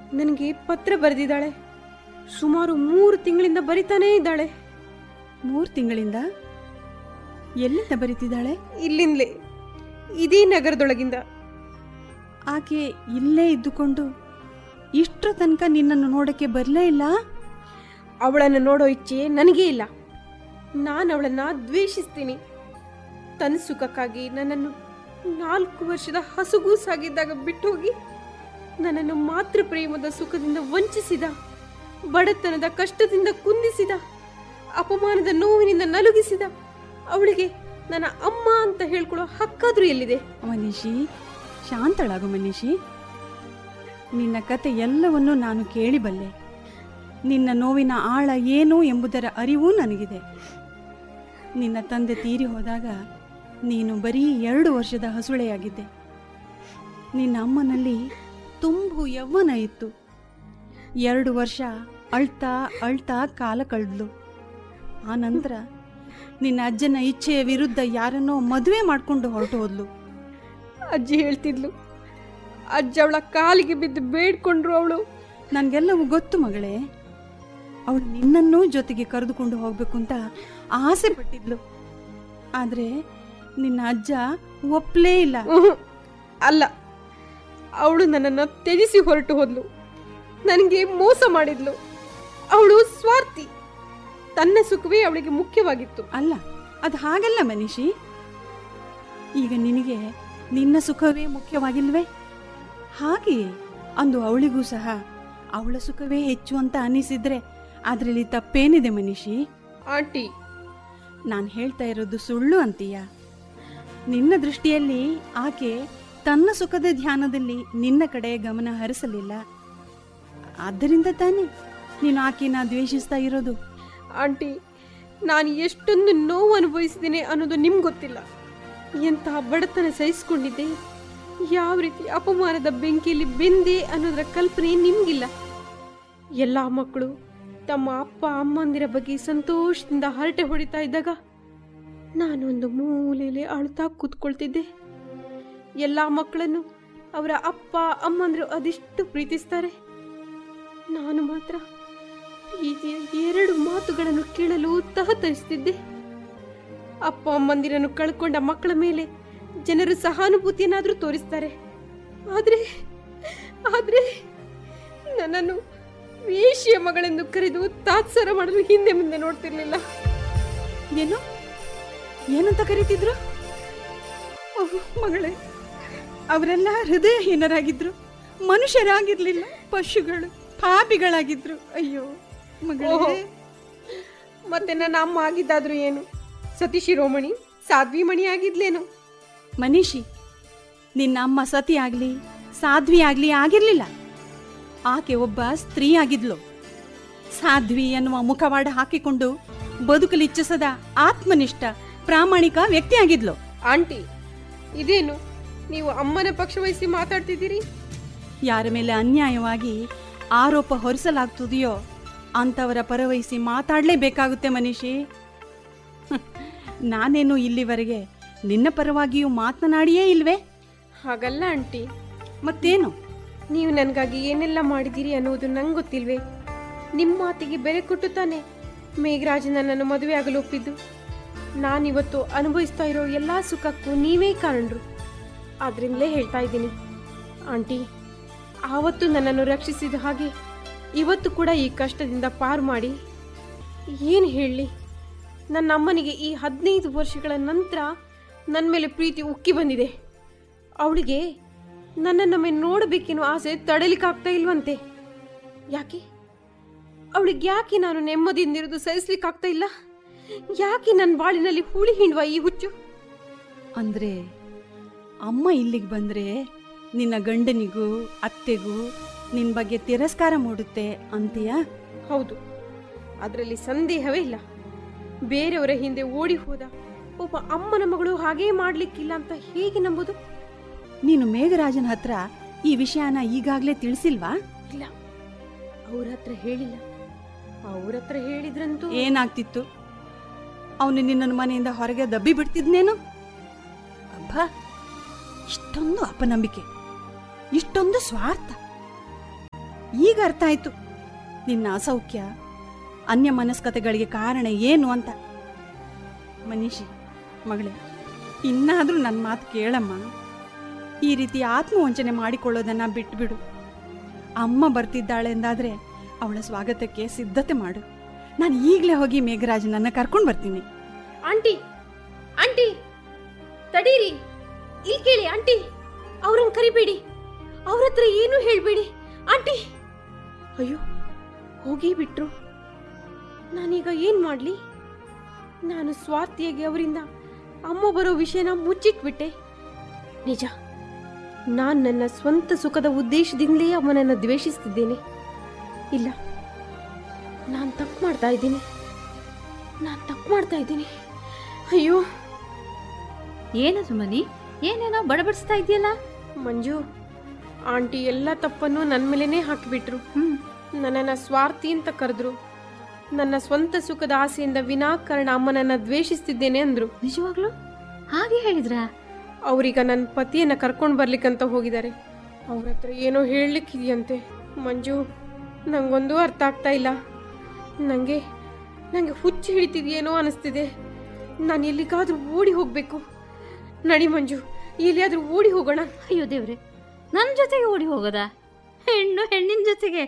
ನನಗೆ ಪತ್ರ ಬರೆದಿದ್ದಾಳೆ ಸುಮಾರು ಮೂರು ತಿಂಗಳಿಂದ ಬರಿತಾನೇ ಇದ್ದಾಳೆ ಮೂರು ತಿಂಗಳಿಂದ ಎಲ್ಲಿಂದ ಬರೀತಿದ್ದಾಳೆ ಇಲ್ಲಿಂದಲೇ ಇದೇ ನಗರದೊಳಗಿಂದ ಆಕೆ ಇಲ್ಲೇ ಇದ್ದುಕೊಂಡು ಇಷ್ಟರ ತನಕ ನಿನ್ನನ್ನು ನೋಡಕ್ಕೆ ಬರಲೇ ಇಲ್ಲ ಅವಳನ್ನು ನೋಡೋ ಇಚ್ಛೆ ನನಗೇ ಇಲ್ಲ ನಾನು ಅವಳನ್ನ ದ್ವೇಷಿಸ್ತೀನಿ ತನ್ನ ಸುಖಕ್ಕಾಗಿ ನನ್ನನ್ನು ನಾಲ್ಕು ವರ್ಷದ ಹಸುಗೂಸಾಗಿದ್ದಾಗ ಬಿಟ್ಟು ಹೋಗಿ ನನ್ನನ್ನು ಮಾತೃ ಪ್ರೇಮದ ಸುಖದಿಂದ ವಂಚಿಸಿದ ಬಡತನದ ಕಷ್ಟದಿಂದ ಕುಂದಿಸಿದ ಅಪಮಾನದ ನೋವಿನಿಂದ ನಲುಗಿಸಿದ ಅವಳಿಗೆ ನನ್ನ ಅಮ್ಮ ಅಂತ ಹೇಳ್ಕೊಳ್ಳೋ ಹಕ್ಕಾದ್ರೂ ಎಲ್ಲಿದೆ ಮನೀಷಿ ಶಾಂತಳಾಗು ಮನೀಷಿ ನಿನ್ನ ಕತೆ ಎಲ್ಲವನ್ನೂ ನಾನು ಕೇಳಿಬಲ್ಲೆ ನಿನ್ನ ನೋವಿನ ಆಳ ಏನು ಎಂಬುದರ ಅರಿವೂ ನನಗಿದೆ ನಿನ್ನ ತಂದೆ ತೀರಿ ಹೋದಾಗ ನೀನು ಬರೀ ಎರಡು ವರ್ಷದ ಹಸುಳೆಯಾಗಿದ್ದೆ ನಿನ್ನ ಅಮ್ಮನಲ್ಲಿ ತುಂಬು ಯೌವನ ಇತ್ತು ಎರಡು ವರ್ಷ ಅಳ್ತಾ ಅಳ್ತಾ ಕಾಲ ಕಳೆದ್ಲು ಆ ನಂತರ ನಿನ್ನ ಅಜ್ಜನ ಇಚ್ಛೆಯ ವಿರುದ್ಧ ಯಾರನ್ನೋ ಮದುವೆ ಮಾಡ್ಕೊಂಡು ಹೊರಟು ಹೋದ್ಲು ಅಜ್ಜಿ ಹೇಳ್ತಿದ್ಲು ಅಜ್ಜ ಅವಳ ಕಾಲಿಗೆ ಬಿದ್ದು ಬೇಡ್ಕೊಂಡ್ರು ಅವಳು ನನಗೆಲ್ಲವೂ ಗೊತ್ತು ಮಗಳೇ ಅವಳು ನಿನ್ನನ್ನೂ ಜೊತೆಗೆ ಕರೆದುಕೊಂಡು ಹೋಗ್ಬೇಕು ಅಂತ ಆಸೆ ಪಟ್ಟಿದ್ಲು ಆದರೆ ನಿನ್ನ ಅಜ್ಜ ಒಪ್ಪಲೇ ಇಲ್ಲ ಉಹು, ಅಲ್ಲ ಅವಳು ನನ್ನನ್ನು ತ್ಯಜಿಸಿ ಹೊರಟು ಹೋದ್ಲು ನನಗೆ ಮೋಸ ಮಾಡಿದ್ಲು ಅವಳು ಸ್ವಾರ್ಥಿ ತನ್ನ ಸುಖವೇ ಅವಳಿಗೆ ಮುಖ್ಯವಾಗಿತ್ತು ಅಲ್ಲ ಅದು ಹಾಗಲ್ಲ ಮನೀಷಿ ಈಗ ನಿನಗೆ ನಿನ್ನ ಸುಖವೇ ಮುಖ್ಯವಾಗಿಲ್ವೇ ಹಾಗೆಯೇ ಅಂದು ಅವಳಿಗೂ ಸಹ ಅವಳ ಸುಖವೇ ಹೆಚ್ಚು ಅಂತ ಅನಿಸಿದ್ರೆ ಅದರಲ್ಲಿ ತಪ್ಪೇನಿದೆ ಮನೀಷಿ ಆಂಟಿ ನಾನು ಹೇಳ್ತಾ ಇರೋದು ಸುಳ್ಳು ಅಂತೀಯ ನಿನ್ನ ದೃಷ್ಟಿಯಲ್ಲಿ ಆಕೆ ತನ್ನ ಸುಖದ ಧ್ಯಾನದಲ್ಲಿ ನಿನ್ನ ಕಡೆ ಗಮನ ಹರಿಸಲಿಲ್ಲ ಆದ್ದರಿಂದ ತಾನೇ ನೀನು ಆಕೆನ ದ್ವೇಷಿಸ್ತಾ ಇರೋದು ಆಂಟಿ ನಾನು ಎಷ್ಟೊಂದು ನೋವು ಅನುಭವಿಸಿದ್ದೇನೆ ಅನ್ನೋದು ನಿಮ್ಗೆ ಗೊತ್ತಿಲ್ಲ ಎಂತಹ ಬಡತನ ಸಹಿಸ್ಕೊಂಡಿದ್ದೆ ಯಾವ ರೀತಿ ಅಪಮಾನದ ಬೆಂಕಿಯಲ್ಲಿ ಬೆಂದೆ ಅನ್ನೋದರ ಕಲ್ಪನೆ ನಿಮ್ಗಿಲ್ಲ ಎಲ್ಲ ಮಕ್ಕಳು ತಮ್ಮ ಅಪ್ಪ ಅಮ್ಮಂದಿರ ಬಗ್ಗೆ ಸಂತೋಷದಿಂದ ಹರಟೆ ಹೊಡಿತಾ ಇದ್ದಾಗ ನಾನೊಂದು ಮೂಲೆಯಲ್ಲಿ ಅಳ್ತಾ ಕೂತ್ಕೊಳ್ತಿದ್ದೆ ಎಲ್ಲ ಮಕ್ಕಳನ್ನು ಅವರ ಅಪ್ಪ ಅಮ್ಮಂದಿರು ಅದೆಷ್ಟು ಪ್ರೀತಿಸ್ತಾರೆ ನಾನು ಮಾತ್ರ ಪ್ರೀತಿಯ ಎರಡು ಮಾತುಗಳನ್ನು ಕೇಳಲು ತಹತರಿಸ್ತಿದ್ದೆ ಅಪ್ಪ ಅಮ್ಮಂದಿರನ್ನು ಕಳ್ಕೊಂಡ ಮಕ್ಕಳ ಮೇಲೆ ಜನರು ಸಹಾನುಭೂತಿಯನ್ನಾದರೂ ತೋರಿಸ್ತಾರೆ ಆದ್ರೆ ಆದ್ರೆ ನನ್ನನ್ನು ವೇಶ್ಯ ಮಗಳೆಂದು ಕರೆದು ತಾತ್ಸಾರ ಮಾಡಲು ಹಿಂದೆ ಮುಂದೆ ನೋಡ್ತಿರ್ಲಿಲ್ಲ ಏನು ಏನಂತ ಕರೀತಿದ್ರು ಓಹ್, ಮಗಳೇ ಅವರೆಲ್ಲ ಹೃದಯಹೀನರಾಗಿದ್ರು ಮನುಷ್ಯರಾಗಿರ್ಲಿಲ್ಲ ಪಶುಗಳು ಪಾಪಿಗಳಾಗಿದ್ರು ಅಯ್ಯೋ ಓಹೋ. ಮಗಳೇ ಮತ್ತೆ ನನ್ನ ಅಮ್ಮ ಆಗಿದ್ದಾದ್ರೂ ಏನು ಸತಿ ಶಿರೋಮಣಿ ಸಾಧ್ವಿ ಮಣಿ ಆಗಿದ್ಲೇನು ಮನೀಷಿ ನಿನ್ನ ಅಮ್ಮ ಸತಿ ಆಗ್ಲಿ ಸಾಧ್ವಿ ಆಗ್ಲಿ ಆಗಿರ್ಲಿಲ್ಲ ಆಕೆ ಒಬ್ಬ ಸ್ತ್ರೀ ಆಗಿದ್ಲು ಸಾಧ್ವಿ ಎನ್ನುವ ಮುಖವಾಡ ಹಾಕಿಕೊಂಡು ಬದುಕಲಿಚ್ಛಿಸದ ಆತ್ಮನಿಷ್ಠ ಪ್ರಾಮಾಣಿಕ ವ್ಯಕ್ತಿ ಆಗಿದ್ಲು ಆಂಟಿ ಇದೇನು ನೀವು ಅಮ್ಮನ ಪಕ್ಷ ವಹಿಸಿ ಮಾತಾಡ್ತಿದ್ದೀರಿ ಯಾರ ಮೇಲೆ ಅನ್ಯಾಯವಾಗಿ ಆರೋಪ ಹೊರಿಸಲಾಗ್ತದೆಯೋ ಅಂಥವರ ಪರವಹಿಸಿ ಮಾತಾಡಲೇಬೇಕಾಗುತ್ತೆ ಮನೀಷಿ ಹ್ಮ್. ನಾನೇನು ಇಲ್ಲಿವರೆಗೆ ನಿನ್ನ ಪರವಾಗಿಯೂ ಮಾತನಾಡಿಯೇ ಇಲ್ವೇ ಹಾಗಲ್ಲ ಆಂಟಿ ಮತ್ತೇನು ನೀವು ನನಗಾಗಿ ಏನೆಲ್ಲ ಮಾಡಿದ್ದೀರಿ ಅನ್ನೋದು ನಂಗೆ ಗೊತ್ತಿಲ್ವೇ ನಿಮ್ಮ ಮಾತಿಗೆ ಬೆಲೆ ಕೊಟ್ಟು ತಾನೆ ಮೇಘರಾಜ್ ನನ್ನನ್ನು ಮದುವೆ ಆಗಲು ಒಪ್ಪಿದ್ದು ನಾನಿವತ್ತು ಅನುಭವಿಸ್ತಾ ಇರೋ ಎಲ್ಲ ಸುಖಕ್ಕೂ ನೀವೇ ಕಾರಣರು ಆದ್ರಿಂದಲೇ ಹೇಳ್ತಾ ಇದ್ದೀನಿ ಆಂಟಿ ಆವತ್ತು ನನ್ನನ್ನು ರಕ್ಷಿಸಿದ ಹಾಗೆ ಇವತ್ತು ಕೂಡ ಈ ಕಷ್ಟದಿಂದ ಪಾರು ಮಾಡಿ ಏನು ಹೇಳಲಿ ನನ್ನ ಅಮ್ಮನಿಗೆ ಈ ಹದಿನೈದು ವರ್ಷಗಳ ನಂತರ ನನ್ನ ಮೇಲೆ ಪ್ರೀತಿ ಉಕ್ಕಿ ಬಂದಿದೆ ಅವಳಿಗೆ ನನ್ನನ್ನೊಮ್ಮೆ ನೋಡಬೇಕೆನ್ನೋ ಆಸೆ ತಡಲಿಕ್ಕಾಗ್ತಾ ಇಲ್ವಂತೆ ಯಾಕೆ ಅವಳಿಗೆ ಯಾಕೆ ನಾನು ನೆಮ್ಮದಿಯಿಂದಿರೋದು ಸಹಿಸ್ಲಿಕ್ಕಾಗ್ತಾ ಇಲ್ಲ ಯಾಕೆ ನನ್ನ ಬಾಳಿನಲ್ಲಿ ಹುಳಿ ಹಿಂಡುವ ಈ ಹುಚ್ಚು ಅಂದ್ರೆ ಅಮ್ಮ ಇಲ್ಲಿಗೆ ಬಂದ್ರೆ ನಿನ್ನ ಗಂಡನಿಗೂ ಅತ್ತೆಗೂ ನಿನ್ನ ಬಗ್ಗೆ ತಿರಸ್ಕಾರ ಮೂಡುತ್ತೆ ಅಂತೀಯಾ ಹೌದು ಅದರಲ್ಲಿ ಸಂದೇಹವೇ ಇಲ್ಲ ಬೇರೆಯವರ ಹಿಂದೆ ಓಡಿ ಹೋದ ಒಬ್ಬ ಅಮ್ಮನ ಮಗಳು ಹಾಗೇ ಮಾಡ್ಲಿಕ್ಕಿಲ್ಲ ಅಂತ ಹೇಗೆ ನಂಬೋದು ನೀನು ಮೇಘರಾಜನ ಹತ್ರ ಈ ವಿಷಯನ ಈಗಾಗಲೇ ತಿಳಿಸಿಲ್ವಾ ಇಲ್ಲ ಅವ್ರ ಹತ್ರ ಹೇಳಿಲ್ಲ ಅವ್ರ ಹತ್ರ ಹೇಳಿದ್ರಂತೂ ಏನಾಗ್ತಿತ್ತು ಅವನು ನಿನ್ನನ್ನು ಮನೆಯಿಂದ ಹೊರಗೆ ದಬ್ಬಿ ಬಿಡ್ತಿದ್ನೇನು ಅಬ್ಬಾ ಇಷ್ಟೊಂದು ಅಪನಂಬಿಕೆ ಇಷ್ಟೊಂದು ಸ್ವಾರ್ಥ ಈಗ ಅರ್ಥ ಆಯ್ತು ನಿನ್ನ ಅಸೌಖ್ಯ ಅನ್ಯ ಮನಸ್ಕತೆಗಳಿಗೆ ಕಾರಣ ಏನು ಅಂತ ಮನೀಷಿ ಮಗಳೇ ಇನ್ನಾದರೂ ನನ್ನ ಮಾತು ಕೇಳಮ್ಮ ಈ ರೀತಿ ಆತ್ಮವಂಚನೆ ಮಾಡಿಕೊಳ್ಳೋದನ್ನ ಬಿಟ್ಬಿಡು ಅಮ್ಮ ಬರ್ತಿದ್ದಾಳೆ ಎಂದಾದ್ರೆ ಅವಳ ಸ್ವಾಗತಕ್ಕೆ ಸಿದ್ಧತೆ ಮಾಡು ನಾನು ಈಗಲೇ ಹೋಗಿ ಮೇಘರಾಜನನ್ನ ಕರ್ಕೊಂಡು ಬರ್ತೀನಿ ಆಂಟಿ ಆಂಟಿ ತಡೀರಿ ಇಲ್ಲಿ ಕೇಳಿ ಆಂಟಿ ಅವ್ರನ್ನ ಕರಿಬೇಡಿ ಅವ್ರ ಹತ್ರ ಏನು ಹೇಳ್ಬೇಡಿ ಆಂಟಿ ಅಯ್ಯೋ ಹೋಗಿ ಬಿಟ್ರು ನಾನೀಗ ಏನ್ ಮಾಡ್ಲಿ ನಾನು ಸ್ವಾರ್ಥಿಯಾಗಿ ಅವರಿಂದ ಅಮ್ಮ ಬರೋ ವಿಷಯನ ಮುಚ್ಚಿಟ್ಬಿಟ್ಟೆ ನಿಜ ನಾನು ನನ್ನ ಸ್ವಂತ ಸುಖದ ಉದ್ದೇಶದಿಂದಲೇ ಅವನನ್ನು ದ್ವೇಷಿಸ್ತಿದ್ದೇನೆ ಇಲ್ಲ ನಾನು ತಪ್ಪು ಮಾಡ್ತಾ ಇದ್ದೀನಿ ನಾನು ತಪ್ಪು ಮಾಡ್ತಾ ಇದ್ದೀನಿ ಅಯ್ಯೋ ಏನು ಸುಮನಿ ಏನೇನೋ ಬಡಬಡಿಸ್ತಾ ಇದೆಯಲ್ಲ ಮಂಜು ಆಂಟಿ ಎಲ್ಲ ತಪ್ಪನ್ನು ನನ್ನ ಮೇಲೇನೆ ಹಾಕಿಬಿಟ್ರು ಹ್ಮ್ ನನ್ನನ್ನು ಸ್ವಾರ್ಥಿ ಅಂತ ಕರೆದ್ರು ನನ್ನ ಸ್ವಂತ ಸುಖದ ಆಸೆಯಿಂದ ವಿನಾಕಾರಣ ಅಮ್ಮನನ್ನ ದ್ವೇಷಿಸ್ತಿದ್ದೇನೆ ಅಂದ್ರು ನಿಜವಾಗ್ಲು ಹಾಗೆ ಹೇಳಿದ್ರಾ ಅವ್ರೀಗ ನನ್ನ ಪತಿಯನ್ನ ಕರ್ಕೊಂಡು ಬರ್ಲಿಕ್ಕಂತ ಹೋಗಿದ್ದಾರೆ ಅವ್ರ ಹತ್ರ ಏನೋ ಹೇಳಲಿಕ್ಕಿದೆಯಂತೆ ಮಂಜು ನಂಗೊಂದು ಅರ್ಥ ಆಗ್ತಾ ಇಲ್ಲ ನನಗೆ ನನಗೆ ಹುಚ್ಚು ಹಿಡಿತಿದೆಯೇನೋ ಅನಿಸ್ತಿದೆ ನಾನು ಎಲ್ಲಿಗಾದ್ರೂ ಓಡಿ ಹೋಗಬೇಕು ನಡಿ ಮಂಜು ಎಲ್ಲಿಯಾದ್ರೂ ಓಡಿ ಹೋಗೋಣ ಅಯ್ಯೋ ದೇವ್ರೆ ನನ್ನ ಜೊತೆಗೆ ಓಡಿ ಹೋಗೋದಾ ಹೆಣ್ಣು ಹೆಣ್ಣಿನ ಜೊತೆಗೆ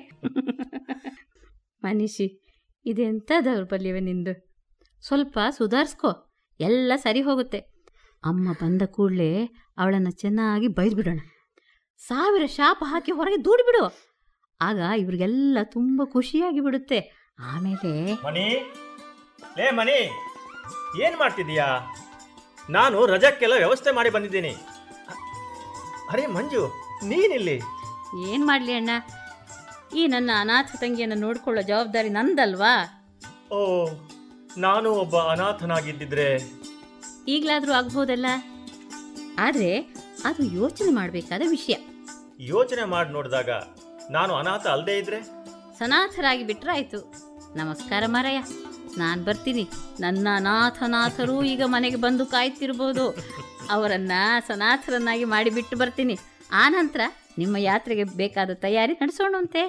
ಮನೀಷಿ ಇದೆಂಥ ದೌರ್ಬಲ್ಯವೇ ನಿಂದು ಸ್ವಲ್ಪ ಸುಧಾರಿಸ್ಕೋ ಎಲ್ಲ ಸರಿ ಹೋಗುತ್ತೆ ಅಮ್ಮ ಬಂದ ಕೂಡಲೇ ಅವಳನ್ನು ಚೆನ್ನಾಗಿ ಬೈದ್ಬಿಡೋಣ ಸಾವಿರ ಶಾಪ ಹಾಕಿ ಹೊರಗೆ ದೂಡಿಬಿಡು ಆಗ ಇವ್ರಿಗೆಲ್ಲ ತುಂಬ ಖುಷಿಯಾಗಿ ಬಿಡುತ್ತೆ ಆಮೇಲೆ ಮಣಿ ಲೇ ಮಣಿ ಏನು ಮಾಡ್ತಿದ್ದೀಯಾ ನಾನು ರಜಕ್ಕೆಲ್ಲ ವ್ಯವಸ್ಥೆ ಮಾಡಿ ಬಂದಿದ್ದೀನಿ ಅ- ಅರೆ ಮಂಜು ನೀನಿಲ್ಲಿ ಏನು ಮಾಡಲಿ ಅಣ್ಣ ಈ ನನ್ನ ಅನಾಥ ತಂಗಿಯನ್ನು ನೋಡ್ಕೊಳ್ಳೋ ಜವಾಬ್ದಾರಿ ನಂದಲ್ವಾ ಓ ನಾನು ಒಬ್ಬ ಅನಾಥನಾಗಿದ್ದಿದ್ರೆ ಈಗಲಾದರೂ ಆಗ್ಬೋದಲ್ಲ ಆದರೆ ಅದು ಯೋಚನೆ ಮಾಡಬೇಕಾದ ವಿಷಯ ಯೋಚನೆ ಮಾಡಿ ನೋಡಿದಾಗ ನಾನು ಅನಾಥ ಅಲ್ಲದೆ ಇದ್ರೆ ಸನಾಥರಾಗಿ ಬಿಟ್ರಾಯ್ತು ನಮಸ್ಕಾರ ಮಾರಯ್ಯ ನಾನು ಬರ್ತೀನಿ ನನ್ನ ಅನಾಥನಾಥರು ಈಗ ಮನೆಗೆ ಬಂದು ಕಾಯ್ತಿರ್ಬೋದು ಅವರನ್ನ ಸನಾಥರನ್ನಾಗಿ ಮಾಡಿ ಬಿಟ್ಟು ಬರ್ತೀನಿ ಆನಂತರ ನಿಮ್ಮ ಯಾತ್ರೆಗೆ ಬೇಕಾದ ತಯಾರಿ ನಡೆಸೋಣಂತೆ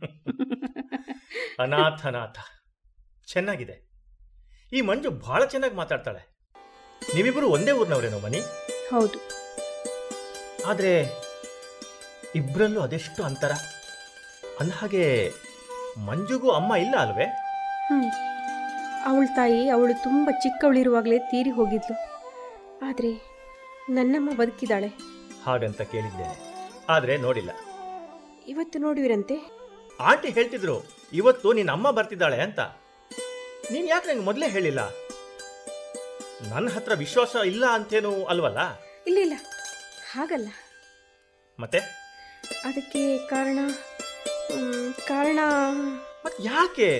ಅನಾಥನಾಥ ಚೆನ್ನಾಗಿದೆ ಈ ಮಂಜು ಬಹಳ ಚೆನ್ನಾಗಿ ಮಾತಾಡ್ತಾಳೆ ನೀವಿಬ್ಬರು ಒಂದೇ ಊರಿನವರೇನೋ ಮನಿ ಹೌದು ಆದರೆ ಇಬ್ಬರಲ್ಲೂ ಅದೆಷ್ಟು ಅಂತರ ಅಂದಹಾಗೆ ಮಂಜುಗೂ ಅಮ್ಮ ಇಲ್ಲ ಅಲ್ವೇ ಹ್ಮ್ ಅವಳ ತಾಯಿ ಅವಳು ತುಂಬ ಚಿಕ್ಕವಳಿರುವಾಗಲೇ ತೀರಿ ಹೋಗಿದ್ಲು ಆದರೆ ನನ್ನಮ್ಮ ಬದುಕಿದ್ದಾಳೆ ಹಾಗಂತ ಕೇಳಿದ್ದೇನೆ ಆದರೆ ನೋಡಿಲ್ಲ ಇವತ್ತು ನೋಡುವಿರಂತೆ ಆಂಟಿ ಹೇಳ್ತಿದ್ರು ಇವತ್ತು ನಿನ್ನ ಅಮ್ಮ ಬರ್ತಿದ್ದಾಳೆ ಅಂತ ನೀನ್ ಯಾಕೆ ನಂಗೆ ಮೊದಲೇ ಹೇಳಿಲ್ಲ ನನ್ನ ಹತ್ರ ವಿಶ್ವಾಸ ಇಲ್ಲ ಅಂತೇನು ಅಲ್ವಲ್ಲ ಇಲ್ಲ ಇಲ್ಲ ಹಾಗಲ್ಲ ಮತ್ತೆ ಅದಕ್ಕೆ ಕಾರಣ ಮ್, ಕಾರಣ ಮತ್ತೆ ಯಾಕೆ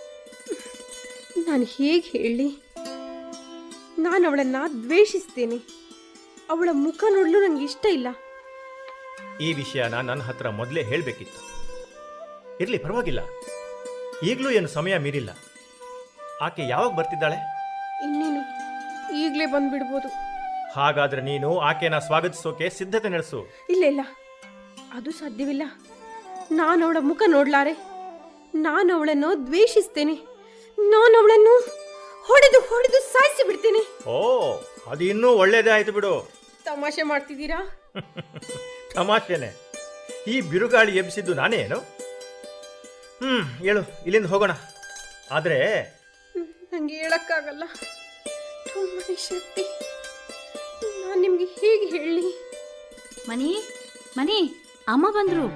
ನಾನು ಹೇಗೆ ಹೇಳಿ ನಾನು ಅವಳನ್ನು ದ್ವೇಷಿಸ್ತೇನೆ ಅವಳ ಮುಖ ನೋಡಲು ನಂಗೆ ಇಷ್ಟ ಇಲ್ಲ ಈ ವಿಷಯನ ನನ್ನ ಹತ್ರ ಮೊದಲೇ ಹೇಳಬೇಕಿತ್ತು ಇರ್ಲಿ ಪರವಾಗಿಲ್ಲ ಈಗಲೂ ಏನು ಸಮಯ ಮೀರಿಲ್ಲ ಆಕೆ ಯಾವಾಗ ಬರ್ತಿದ್ದಾಳೆ ಇನ್ನೇನು ಈಗಲೇ ಬಂದ್ಬಿಡ್ಬೋದು ಹಾಗಾದ್ರೆ ನೀನು ಆಕೆನ ಸ್ವಾಗತಿಸೋಕೆ ಸಿದ್ಧತೆ ನಡೆಸು ಇಲ್ಲ ಇಲ್ಲ ಅದು ಸಾಧ್ಯವಿಲ್ಲ ನಾನು ಅವಳ ಮುಖ ನೋಡ್ಲಾರೆ ನಾನು ಅವಳನ್ನು ದ್ವೇಷಿಸ್ತೇನೆ ನಾನು ಅವಳನ್ನು ಹೊಡೆದು ಹೊಡೆದು ಸಾಯಿಸಿ ಬಿಡ್ತೇನೆ ಓ ಅದು ಇನ್ನೂ ಒಳ್ಳೇದೇ ಆಯ್ತು ಬಿಡು ತಮಾಷೆ ಮಾಡ್ತಿದ್ದೀರಾ ತಮಾಷೆನೆ ಈ ಬಿರುಗಾಳಿ ಎಬ್ಸಿದ್ದು ನಾನೇ ಏನು ಹ್ಮ್ ಹೇಳು ಇಲ್ಲಿಂದ ಹೋಗೋಣ ಆದ್ರೆ ನನಗೆ ಹೇಳಕ್ಕಾಗಲ್ಲ ತುಂಬಾ ಶಕ್ತಿ ನಾನು ನಿಮಗೆ ಹೇಗೆ ಹೇಳಿ ಮನಿ ಮನಿ ಅಮ್ಮ ಬಂದ್ರು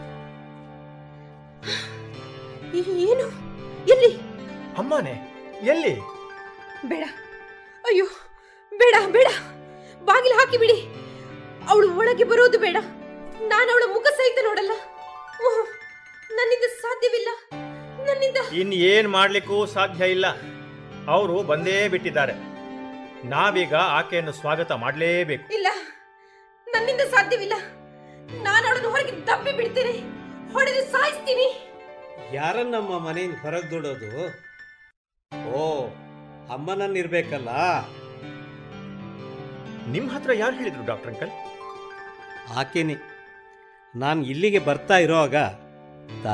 ಏನು ಎಲ್ಲಿ ಅಮ್ಮನೇ ಎಲ್ಲಿ ಬೇಡ ಅಯ್ಯೋ ಬೇಡ ಬೇಡ ಬಾಗಿಲು ಹಾಕಿ ಬಿಡಿ ಅವಳು ಒಳಗೆ ಬರೋದು ಬೇಡ ನಾನು ಅವಳ ಮುಖ ಸಹಿತ ನೋಡಲ್ಲ ಓಹ್, ನನ್ನಿಂದ ಸಾಧ್ಯವಿಲ್ಲ ನನ್ನಿಂದ ಇನ್ ಏನ್ ಮಾಡ್ಲಿಕ್ಕೂ ಸಾಧ್ಯ ಇಲ್ಲ ಅವರು ಬಂದೇ ಬಿಟ್ಟಿದ್ದಾರೆ ನಾವೀಗ ಆಕೆಯನ್ನು ಸ್ವಾಗತ ಮಾಡಲೇಬೇಕು ಇಲ್ಲ ನನ್ನಿಂದ ಸಾಧ್ಯವಿಲ್ಲ ನಾನು ಅವಳನ್ನು ಹೊರಗೆ ದಬ್ಬಿ ಬಿಡ್ತೇನೆ ಹೊಡೆದು ಸಾಯಿಸ್ತೀನಿ ಯಾರನ್ನಮ್ಮ ಮನೆಯಿಂದ ಹೊರಗೆ ದುಡೋದು ಓ ಅಮ್ಮನನ್ನಿರ್ಬೇಕಲ್ಲ ನಿಮ್ ಹತ್ರ ಯಾರು ಹೇಳಿದ್ರು ಡಾಕ್ಟರ್ ಅಂಕಲ್ ಆಕೆನೆ ನಾನು ಇಲ್ಲಿಗೆ ಬರ್ತಾ ಇರೋವಾಗ